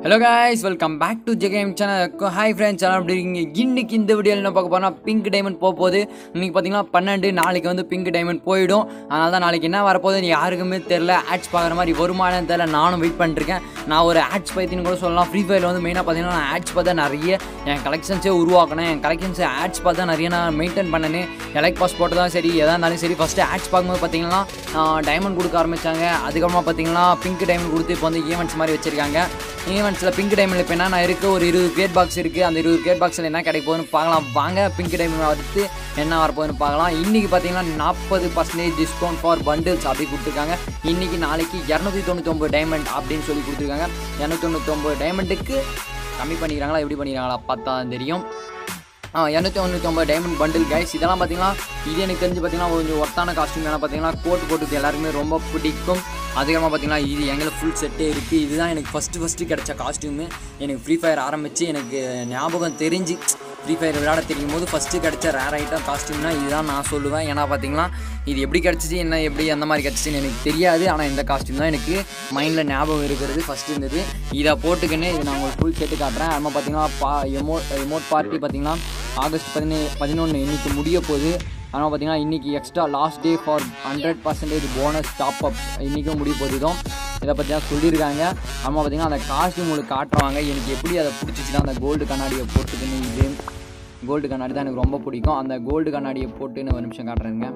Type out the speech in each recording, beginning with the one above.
Hello guys welcome back to ஜெகேம் channel hi friends channel அப்படி இருக்கீங்க இன்னைக்கு இந்த வீடியோவில் என்ன பார்க்க போறோம்னா பிங்க் டைமண்ட் போக போகுது இன்னைக்கு பார்த்தீங்கன்னா பன்னெண்டு நாளைக்கு வந்து பிங்க் டைமண்ட் போயிடும் அதனால தான் நாளைக்கு என்ன வரப்போகுதுன்னு யாருக்குமே தெரில ஆட்ஸ் பார்க்குற மாதிரி வருமானம் தெரில நானும் வெயிட் பண்ணிருக்கேன் நான் ஒரு ஆட்ஸ் பைத்தின்னு கூட சொல்லலாம் ஃப்ரீ ஃபயரில் வந்து மெயினாக பார்த்தீங்கன்னா நான் ஆட்ஸ் பார்த்தா நிறைய என் கலெக்ஷன்ஸே உருவாக்கினேன் என் கலெக்ஷன்ஸை ஆட்ஸ் பார்த்தா நிறைய நான் மெயின்டைன் பண்ணேன் எலக்ட் பாஸ் போட்டு தான் சரி எதாக இருந்தாலும் சரி ஃபஸ்ட்டு ஆட்ஸ் பார்க்கும்போது பார்த்தீங்கன்னா டைமண்ட் கொடுக்க ஆரம்பித்தாங்க அதுக்கப்புறமா பார்த்தீங்கன்னா பிங்க் டைமண்ட் கொடுத்து இப்போ வந்து ஈவெண்ட்ஸ் மாதிரி வச்சுருக்காங்க ஈவெண்ட்ஸில் பிங்க் டைமண்ட் இப்போ என்ன இருக்குது ஒரு இருபது கேட் பாக்ஸ் இருக்குது அந்த இருபது கேட் பாக்ஸில் என்ன கிடைக்க போகுதுன்னு பார்க்கலாம் வாங்க பிங்க் டைமண்ட் அடுத்து என்ன வரப்போகுதுன்னு பார்க்கலாம் இன்றைக்கி பார்த்தீங்கன்னா நாற்பது பர்சன்டேஜ் டிஸ்கவுண்ட் ஃபார் பண்டில்ஸ் அப்படி கொடுத்துருக்காங்க இன்றைக்கி நாளைக்கு இரநூத்தி தொண்ணூத்தொம்பது டைமண்ட் அப்படின்னு சொல்லி கொடுத்துருக்காங்க இரநூத்தி தொண்ணூத்தொம்பது டைமண்டுக்கு கம்மி பண்ணிக்கிறாங்களா எப்படி பண்ணிக்கிறாங்களா பார்த்தா தான் தெரியும் ஆ இரநூத்தி தொண்ணூத்தொம்பது டைமண்ட் பண்டில் கைஸ் இதெல்லாம் பார்த்தீங்கன்னா இது எனக்கு தெரிஞ்சு பார்த்தீங்கன்னா கொஞ்சம் ஒர்த்தான காஸ்ட்யூம் ஏன்னா பார்த்தீங்கன்னா கோட் போட்டுக்கு எல்லாருக்குமே ரொம்ப பிடிக்கும் அதிகமாக பார்த்தீங்கன்னா இது எங்களுக்கு ஃபுல் செட்டே இருக்குது இதுதான் எனக்கு ஃபஸ்ட்டு ஃபஸ்ட்டு கிடைச்ச காஸ்ட்யூமு எனக்கு ஃப்ரீ ஃபயர் ஆரம்பித்து எனக்கு ஞாபகம் தெரிஞ்சு ஃப்ரீ ஃபயர் விளையாட தெரியும் போது ஃபஸ்ட்டு கிடைச்ச ரேர் ஐட்டம் காஸ்ட்யூம்னா இதுதான் நான் சொல்லுவேன் ஏன்னா பார்த்தீங்கன்னா இது எப்படி கிடச்சிச்சு என்ன எப்படி அந்த மாதிரி கிடச்சிச்சின்னு எனக்கு தெரியாது ஆனால் இந்த காஸ்ட்யூம் தான் எனக்கு மைண்டில் ஞாபகம் இருக்கிறது ஃபஸ்ட்டு இருந்தது இதை போட்டுக்கின்னு இது நான் உங்களுக்கு ஃபுல் செட்டு காட்டுறேன் அதுமாதிரி பார்த்தீங்கன்னா பா எமோ எமோட் பார்ட்டி பார்த்தீங்கன்னா ஆகஸ்ட் பதினே பதினொன்று இன்னைக்கு முடிய போகுது ஆனால் பார்த்தீங்கன்னா இன்றைக்கி extra last day for hundred percentage bonus top up இன்றைக்கும் முடிய போகுது இதுவும் இதை பற்றி தான் சொல்லியிருக்காங்க அம்மா பார்த்தீங்கன்னா அந்த காஸ்ட்யூம் உங்களுக்கு காட்டுறாங்க எனக்கு எப்படி அதை பிடிச்சிச்சுன்னா அந்த கோல்டு கண்ணாடியை போட்டுக்கின்னு இது கோல்டு கண்ணாடி தான் எனக்கு ரொம்ப பிடிக்கும் அந்த கோல்டு கண்ணாடியை போட்டுன்னு ஒரு நிமிஷம் காட்டுறேங்க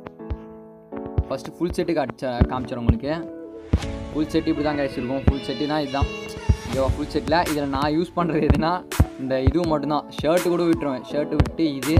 ஃபஸ்ட்டு ஃபுல் செட்டு காமிச்ச காமிச்சிடும் உங்களுக்கு ஃபுல் செட் இப்படி தான் கிடச்சிருக்கும் ஃபுல் செட்டு தான் இதுதான் ஓகேவா ஃபுல் செட்டில் இதில் நான் யூஸ் பண்ணுறது எதுனா இந்த இதுவும் மட்டும்தான் ஷர்ட்டு கூட விட்டுருவேன் ஷர்ட்டு விட்டு இது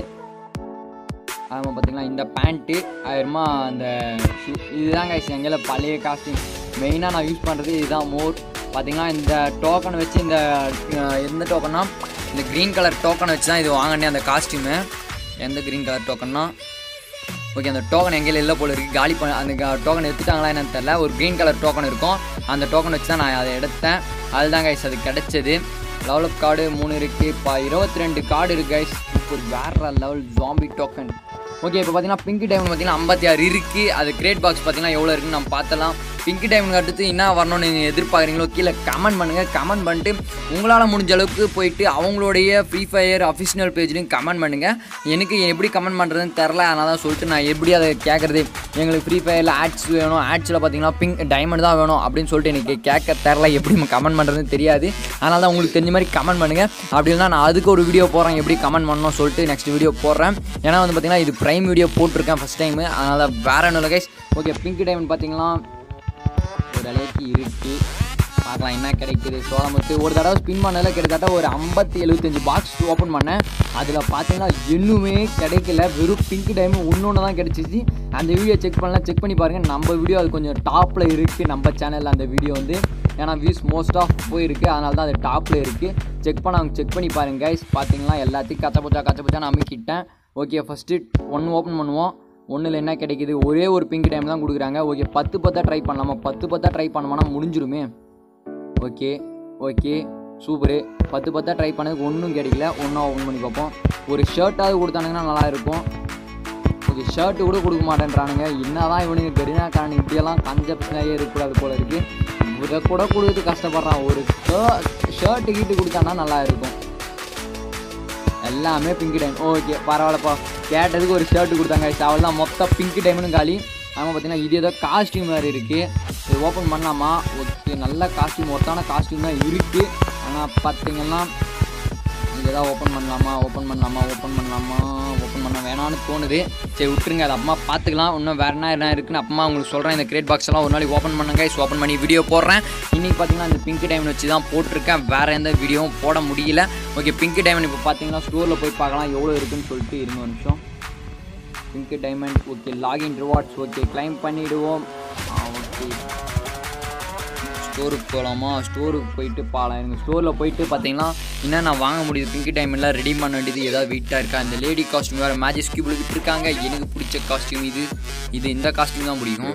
ஆமாம் பார்த்தீங்கன்னா இந்த பேண்ட்டு அதுமா அந்த ஷூ இதுதான் கைஸ் எங்களை பழைய காஸ்டியூம் மெயினாக நான் யூஸ் பண்ணுறது இதுதான் மோர் பார்த்தீங்கன்னா இந்த டோக்கன் வச்சு இந்த அஹ், எந்த டோக்கன்னா இந்த க்ரீன் கலர் டோக்கனை வச்சு தான் இது வாங்கினேன் அந்த காஸ்டியூமு எந்த க்ரீன் கலர் டோக்கன்னா ஓகே அந்த டோக்கன் எங்கேயும் இல்லை போல இருக்குது காலி பண்ண அந்த டோக்கன் எடுத்துட்டாங்களா என்னன்னு தெரில ஒரு க்ரீன் கலர் டோக்கன் இருக்கும் அந்த டோக்கன் வச்சு தான் நான் அதை எடுத்தேன் அதுதான் கைஸ் அது கிடச்சது லெவலப் கார்டு மூணு இருக்குது இப்போ இருபத்தி ரெண்டு கார்டு இருக்குது கைஸ் ஒரு வேற லெவல் ஜாம்பி டோக்கன் ஓகே இப்போ பார்த்தீங்கன்னா பிங்க் டைமண்ட் பார்த்தீங்கன்னா ஐம்பத்தி ஆறு இருக்குது அது கிரேட் பாக்ஸ் பார்த்தீங்கன்னா எவ்வளோ இருக்குன்னு நம்ம பார்த்தலாம் பிங்க் டைமண்ட் அடுத்து என்ன வரணும்னு நீங்கள் எதிர்பார்க்குறீங்களோ கீழே கமெண்ட் பண்ணுங்கள் கமெண்ட் பண்ணிட்டு உங்களால் முடிஞ்ச அளவுக்கு போயிட்டு அவங்களுடைய ஃப்ரீ ஃபயர் அஃபிஷியல் பேஜ்லையும் கமெண்ட் பண்ணுங்கள் எனக்கு எப்படி கமெண்ட் பண்ணுறதுன்னு தெரில அதனால தான் சொல்லிட்டு நான் எப்படி அதை கேட்குறது எங்களுக்கு ஃப்ரீ ஃபயரில் ஆட்ஸ் வேணும் ஆட்ஸில் பார்த்தீங்கன்னா பிங்க் டைமண்ட் தான் வேணும் அப்படின்னு சொல்லிட்டு எனக்கு கேட்க தெரில எப்படி கமெண்ட் பண்ணுறதுன்னு தெரியாது அதனால தான் உங்களுக்கு தெரிஞ்ச மாதிரி கமெண்ட் பண்ணுங்கள் அப்படி இல்லைனா நான் அதுக்கு ஒரு வீடியோ போடுறேன் எப்படி கமெண்ட் பண்ணணும் சொல்லிட்டு நெக்ஸ்ட் வீடியோ போடுறேன் ஏன்னா வந்து பார்த்தீங்கன்னா இது ப்ரைம் வீடியோ போட்டிருக்கேன் ஃபஸ்ட் டைமு அதனால் வேற ஒன்றும் இல்லை கைஸ் ஓகே பிங்க் டைமண்ட் பார்த்தீங்கன்னா ஒரு அளவுக்கு இருக்குது பார்க்கலாம் என்ன கிடைக்குது சோளமுத்து ஒரு தடவை ஸ்பின் பண்ணதில் கிட்டத்தட்ட ஒரு ஐம்பத்தி எழுபத்தஞ்சு பாக்ஸ் ஓப்பன் பண்ணேன் அதில் பார்த்தீங்கன்னா இன்னுமே கிடைக்கல வெறும் பிங்க் டைம் ஒன்று தான் கிடச்சிச்சு அந்த வீடியோ செக் பண்ணலாம் செக் பண்ணி பாருங்கள் நம்ம வீடியோ அது கொஞ்சம் டாப்பில் இருக்குது நம்ம சேனலில் அந்த வீடியோ வந்து ஏன்னா வியூஸ் மோஸ்ட் ஆஃப் போயிருக்கு அதனால தான் அது டாப்பில் இருக்குது செக் பண்ண அவங்க செக் பண்ணி பாருங்க கைஸ் பார்த்தீங்கன்னா எல்லாத்தையும் கச்ச பச்சா கச்ச பச்சா நான் அமைக்கிட்டேன் ஓகே ஃபஸ்ட்டு ஒன்று ஓப்பன் பண்ணுவோம் ஒன்றில் என்ன கிடைக்குது ஒரே ஒரு பிங்க் டைம் தான் கொடுக்குறாங்க ஓகே பத்து பத்தா ட்ரை பண்ணலாமா பத்து பத்தா ட்ரை பண்ணோம்னா முடிஞ்சிருமே ஓகே ஓகே சூப்பரு பத்து பத்தா ட்ரை பண்ணதுக்கு ஒன்றும் கிடைக்கல ஒன்றா ஓப்பன் பண்ணி பார்ப்போம் ஒரு ஷர்ட்டாவது கொடுத்தானுங்கன்னா நல்லா இருக்கும் ஓகே ஷர்ட்டு கூட கொடுக்க மாட்டேன்றானுங்க என்னதான் இவனுங்க கெரினாக்காரனுங்க இப்படியெல்லாம் கஞ்ச பிரச்சனையே இருக்கக்கூடாது போல இருக்குது இதை கூட கொடுத்து கஷ்டப்படுறான் ஒரு ஷர்ட்டு கீட்டு கொடுத்தானா நல்லா இருக்கும் எல்லாமே பிங்க் டைம் ஓகே பரவாயில்லப்பா கேட்டதுக்கு ஒரு ஷர்ட் கொடுத்தாங்க அவள் தான் மொத்தம் பிங்க் டைம்னு காலி ஆமாம் பார்த்தீங்கன்னா இது ஏதோ காஸ்டியூம் வேறு இருக்குது இது ஓப்பன் பண்ணலாமா ஓகே நல்ல காஸ்டியூம் ஒருத்தான காஸ்டியூம் தான் இருக்குது ஆனால் பார்த்தீங்கன்னா இது ஏதாவது ஓப்பன் பண்ணலாமா ஓப்பன் பண்ணலாமா ஓப்பன் பண்ணலாமா ஓப்பன் பண்ண வேணாம்னு தோணுது சரி விட்டுருங்க அது அம்மா பார்த்துக்கலாம் இன்னும் வேறு என்ன என்ன இருக்குன்னு அம்மா உங்களுக்கு சொல்கிறேன் இந்த கிரேட் பாக்ஸ் எல்லாம் ஒரு நாளைக்கு ஓப்பன் பண்ணுங்க ஓப்பன் பண்ணி வீடியோ போடுறேன் இன்றைக்கி பார்த்தீங்கன்னா இந்த பிங்க் டைமண்ட் வச்சு தான் போட்டிருக்கேன் வேறு எந்த வீடியோவும் போட முடியல ஓகே பிங்க் டைமண்ட் இப்போ பார்த்தீங்கன்னா ஸ்டோரில் போய் பார்க்கலாம் எவ்வளோ இருக்குன்னு சொல்லிட்டு இருங்க ஒரு நிமிஷம் pink diamond okay login rewards okay claim பண்ணிவிடுவோம் ஓகே ஸ்டோருக்கு போகலாமா ஸ்டோருக்கு போயிட்டு பாலாம் எனக்கு ஸ்டோரில் போயிட்டு பார்த்தீங்கன்னா என்ன நான் வாங்க முடியுது பிங்க் டைமெல்லாம் ரெடி பண்ண வேண்டியது ஏதாவது வெயிட்டாக இருக்கா இந்த லேடி காஸ்டியூம் வேறு மேஜிக் கியூபில் விட்டுருக்காங்க எனக்கு பிடிச்ச காஸ்டியூம் இது இது இந்த காஸ்டியூம் தான் பிடிக்கும்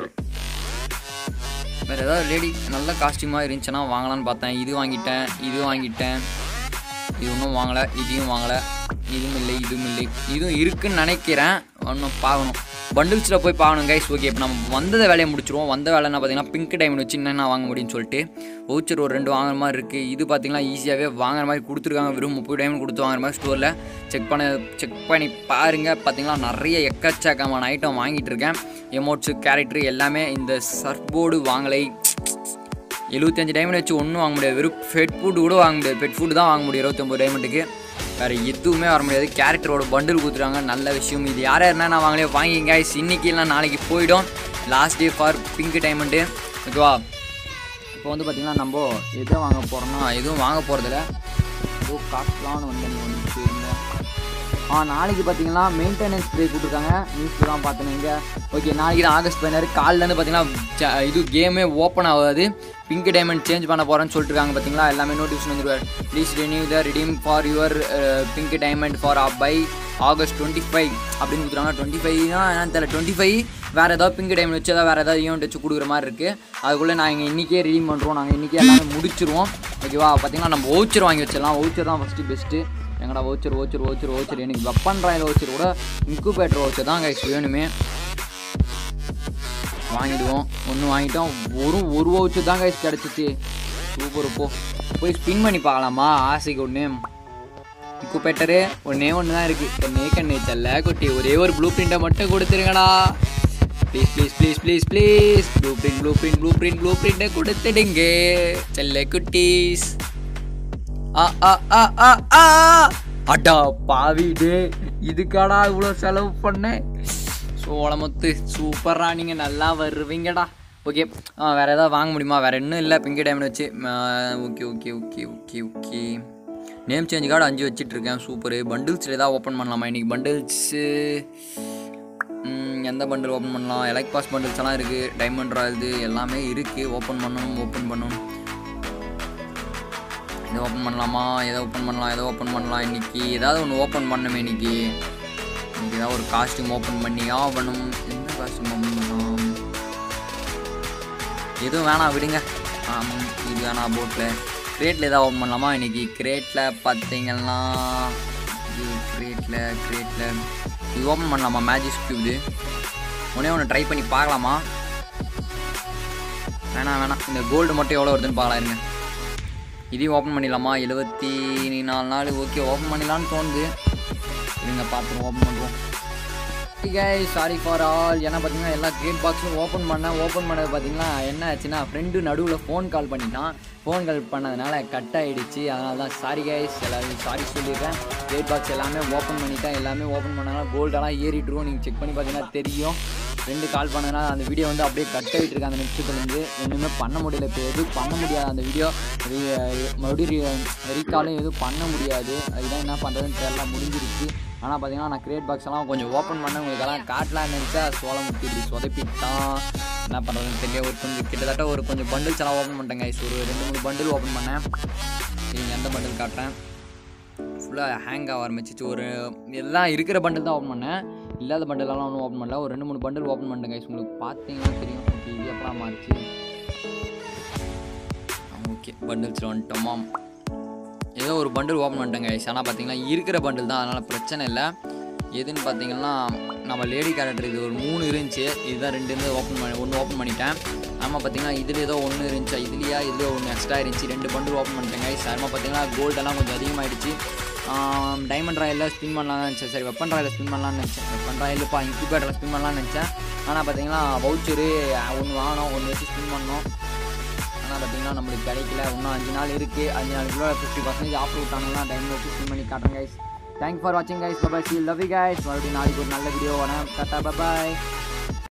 வேறு ஏதாவது லேடி நல்ல காஸ்டியூமாக இருந்துச்சுன்னா வாங்கலான்னு பார்த்தேன் இது வாங்கிட்டேன் இது வாங்கிட்டேன் இது ஒன்றும் வாங்கலை இதையும் வாங்கலை இதுவும் இல்லை இதுவும் இல்லை இதுவும் இருக்குன்னு நினைக்கிறேன் ஒன்றும் பார்க்கணும் பண்டில்ஸில் போய் பார்க்கணும் கைஸ் ஓகே இப்போ நம்ம வந்ததை வேலையை முடிச்சிருவோம் வந்த வேலைன்னா பார்த்தீங்கன்னா பிங்க் டைமண்ட் வச்சு என்னென்ன வாங்க முடியும்னு சொல்லிட்டு வவுச்சர் ஒரு ரெண்டு வாங்குற மாதிரி இருக்குது இது பார்த்தீங்கன்னா ஈஸியாகவே வாங்குற மாதிரி கொடுத்துருக்காங்க வெறும் முப்பது டைமண்ட் கொடுத்து வாங்குற மாதிரி ஸ்டோரில் செக் பண்ண செக் பண்ணி பாருங்கள் பார்த்தீங்கன்னா நிறைய எக்கச்சக்கமான ஐட்டம் வாங்கிட்டு இருக்கேன் எமோட்ஸு கேரக்டர் எல்லாமே இந்த சர்ஃப் போர்டு வாங்கலை எழுபத்தஞ்சு டைமண்ட் வச்சு ஒன்றும் வாங்க முடியாது வெறும் பெட் ஃபுட்டு கூட வாங்க முடியாது பெட் ஃபுட்டு தான் வாங்க முடியும் இருபத்தொம்பது டைமண்டுக்கு வேறு எதுவுமே வர முடியாது கேரக்டரோட பண்டில் கொடுத்துருக்காங்க நல்ல விஷயம் இது யார் யாருன்னா நான் வாங்கலையோ வாங்கிங்க guys. இன்னைக்கு இல்லை நாளைக்கு போயிடும் last day for pink diamond ஓகேவா இப்போ வந்து பார்த்திங்கன்னா நம்ம எதை வாங்க போகிறோம்னா எதுவும் வாங்க போகிறதில்ல ஏதோ காட்டலான்னு வந்து நீங்கள் வந்து போயிருந்தேன் ஆ நாளைக்கு பார்த்தீங்கன்னா மெயின்டெனன்ஸ் பிரேக் கொடுத்துருக்காங்க நியூஸ் தான் பார்த்தேன் இங்கே ஓகே நாளைக்கு தான் ஆகஸ்ட் பதினாறு காலிலேருந்து பார்த்தீங்கன்னா ஜ- இது கேமே ஓப்பன் ஆகாது பிங்க் டைமண்ட் சேஞ்ச் பண்ண போகிறேன்னு சொல்லிட்டுருக்காங்க பார்த்தீங்களா எல்லாமே நோட்டிஃபிகேஷன் வந்துருவார் please renew the redeem for your pink diamond for by August twenty five அப்படின்னு கொடுத்துருக்காங்க டுவெண்ட்டி ஃபைவ்னா என்னன்னு தெரியல டுவெண்ட்டி ஃபைவ் வேறு ஏதாவது பிங்க் டைமண்ட் வச்சு ஏதாவது வேறு ஏதாவது ஈவெண்ட் வச்சு கொடுக்குற மாதிரி இருக்குது அதுக்குள்ளே நாங்கள் இன்றைக்கே ரெடீம் பண்ணுறோம் நாங்கள் இன்றைக்கே எல்லாமே முடிச்சிருவோம் ஓகேவா பார்த்தீங்கன்னா நம்ம வவுச்சர் வாங்கி வச்சிடலாம் வவுச்சர் தான் ஃபஸ்ட்டு பெஸ்ட்டு எங்கடா வவுச்சர் வவுச்சர் வவுச்சர் வவுச்சர் எனக்கு வெப்பன் ராயல் வவுச்சர் கூட இன்குபேட்டர் வவுச்சர் தான் கைஸ் வேணுமே வாங்கிடுவோம் ஒன்று வாங்கிட்டோம் ஒரு ஒரு வவுச்சர் தான் கைஸ் கிடச்சிச்சு சூப்பர் போ போய் ஸ்பின் பண்ணி பார்க்கலாமா ஆசைக்கு ஒன்று இன்குபேட்டரு ஒன்றே ஒன்று தான் இருக்குது கண்ணே கண்ணே செல்ல குட்டி ஒரே ஒரு ப்ளூ பிரிண்ட்டை மட்டும் கொடுத்துருங்கடா please please please please please blue print blue print blue print blue பிரிண்ட்டை கொடுத்துடுங்க செல்ல குட்டீஸ் ஆ ஆ ஆ ஆ ஆ அடா பாவி டே இதுக்காடா இவ்வளோ செலவு பண்ணேன் சோளமுத்து சூப்பரா நீங்கள் நல்லா வருவீங்கடா ஓகே வேறு ஏதாவது வாங்க முடியுமா வேறு இன்னும் இல்லை பிங்கி டைமண்ட் வச்சு okay okay okay okay okay name change card அஞ்சு வச்சிட்ருக்கேன் சூப்பரு பண்டில்ஸில் ஏதாவது ஓப்பன் பண்ணலாமா இன்றைக்கி பண்டில்ஸு எந்த பண்டில் ஓப்பன் பண்ணலாம் எலக்ட் பாஸ் பண்டில்ஸ் எல்லாம் இருக்குது டைமண்ட் ராயல்து எல்லாமே இருக்குது ஓப்பன் பண்ணணும் ஓப்பன் பண்ணணும் இதை ஓப்பன் பண்ணலாமா எதை ஓப்பன் பண்ணலாம் எதை ஓப்பன் பண்ணலாம் இன்னைக்கு ஏதாவது ஒன்று ஓப்பன் பண்ணணுமே இன்னைக்கு இன்னைக்கு ஏதாவது ஒரு காஸ்டியூம் ஓப்பன் பண்ணி ஆகணும் எந்த காஸ்டியூம் ஓப்பன் பண்ணலாம் எதுவும் வேணாம் விடுங்க ஆமாம் இது வேணாம் போட்டில் கிரேட்டில் ஏதாவது ஓப்பன் பண்ணலாமா இன்னைக்கு கிரேட்டில் பார்த்தீங்கன்னா இது கிரேட்டில் கிரேட்டில் இது ஓப்பன் பண்ணலாமா மேஜிக் கியூப் ஒன்றே ஒன்று ட்ரை பண்ணி பார்க்கலாமா வேணாம் வேணாம் இந்த கோல்டு மட்டும் எவ்வளோ வருதுன்னு பார்க்கலாம் இருங்க இதையும் ஓப்பன் பண்ணிடலாமா எழுபத்தி நாலு நாள் ஓகே ஓப்பன் பண்ணிடலான்னு தோணுது இருங்க பார்த்துருவோம் ஓப்பன் பண்ணுறோம் சாரி ஃபார் ஆல் ஏன்னா பார்த்தீங்கன்னா எல்லா கேட் பாக்ஸும் ஓப்பன் பண்ணேன் ஓப்பன் பண்ணது பார்த்தீங்கன்னா என்ன ஆச்சுன்னா ஃப்ரெண்டு நடுவில் ஃபோன் கால் பண்ணிட்டான் ஃபோன் கால் பண்ணதுனால கட் ஆகிடுச்சு அதனால தான் சாரி கைஸ் எல்லாரும் சாரி சொல்லிடுறேன் கேட் பாக்ஸ் எல்லாமே ஓப்பன் பண்ணிட்டேன் எல்லாமே ஓப்பன் பண்ணாங்கன்னா கோல்டெல்லாம் ஏறிட்டுரும் நீங்கள் செக் பண்ணி பார்த்தீங்கன்னா தெரியும் ரெண்டு கால் பண்ணதுனால அந்த வீடியோ வந்து அப்படியே கட் ஆகிட்டு இருக்கு அந்த நிமிஷத்துலேருந்து ஒன்றுமே பண்ண முடியல இப்போ எதுவும் பண்ண முடியாது அந்த வீடியோ மறுபடியும் ரீகாலும் எதுவும் பண்ண முடியாது அதுதான் என்ன பண்ணுறதுன்னு தெரியல முடிஞ்சிருச்சு ஆனால் பார்த்தீங்கன்னா நான் கிரியேட் பாக்ஸ் எல்லாம் கொஞ்சம் ஓப்பன் பண்ண உங்களுக்கெல்லாம் காட்டலாம் நினச்சா சோளம் முத்தி இப்படி சொதப்பிட்டான் என்ன பண்ணுறதுன்னு தெரியல ஒரு கொஞ்சம் கிட்டத்தட்ட ஒரு கொஞ்சம் பண்டில்ஸ் எல்லாம் ஓப்பன் பண்ணிட்டேன் guys. ஒரு ரெண்டு மூணு பண்டில் ஓப்பன் பண்ணேன் நீங்கள் எந்த பண்டில் காட்டுறேன் ஃபுல்லாக ஹேங் ஆக ஆரம்பிச்சிச்சு ஒரு எல்லாம் இருக்கிற பண்டில் தான் ஓப்பன் பண்ணேன் இல்லாத பண்டிலெல்லாம் ஒன்றும் ஓப்பன் பண்ணல ஒரு ரெண்டு மூணு பண்டில் ஓப்பன் பண்ணிட்டேன் கைஸ் உங்களுக்கு பார்த்தீங்கன்னா தெரியும் ஓகே இது எப்படா மாறிச்சு ஓகே பண்டில்ஸில் வந்துட்டோமாம் ஏதோ ஒரு பண்டில் ஓப்பன் பண்ணிட்டேங்க கைஸ் ஆனால் பார்த்தீங்கன்னா இருக்கிற பண்டில் தான் அதனால் பிரச்சனை இல்லை எதுன்னு பார்த்தீங்கன்னா நம்ம லேடி கேரக்டர் இது ஒரு மூணு இருந்துச்சு இதுதான் ரெண்டு இருந்து ஓப்பன் பண்ணி ஒன்று ஓப்பன் பண்ணிட்டேன் ஆமாம் பார்த்தீங்கன்னா இதில் ஏதோ ஒன்று இருந்துச்சா இதுலையா இதில் ஒன்று எக்ஸ்ட்ரா இருந்துச்சு ரெண்டு பண்டில் ஓப்பன் பண்ணிட்டேங்க கைஸ் அதுமா பார்த்தீங்கன்னா கோல்டெல்லாம் கொஞ்சம் அதிகமாகிடுச்சு டைமண்ட் ராயில் ஸ்பின் பண்ணலாம்னு நினச்சேன் சரி வெப்பன் ராயில் ஸ்பின் பண்ணலாம்னு நினச்சேன் வெப்பன் ராயில்ப்பா இன்குபேட்டரில் ஸ்பின் பண்ணலாம்னு நினச்சேன் ஆனால் பார்த்தீங்கன்னா வவுச்சரு ஒன்று வாங்கினோம் ஒன்று வச்சு ஸ்பின் பண்ணோம் ஆனால் பார்த்தீங்கன்னா நம்மளுக்கு கிடைக்கல இன்னும் அஞ்சு நாள் இருக்குது அஞ்சு நாளுக்குள்ள ஃபிஃப்டி பர்சன்டேஜ் ஆஃபர் விட்டாங்கன்னா டைம் வச்சு ஸ்பின் பண்ணி காட்டுறேன் கைஸ் தேங்க்ஸ் ஃபார் வாட்சிங் guys bye bye see love you guys மறுபடியும் நாளைக்கு ஒரு நல்ல வீடியோ வரேன் டாட்டா பபாய்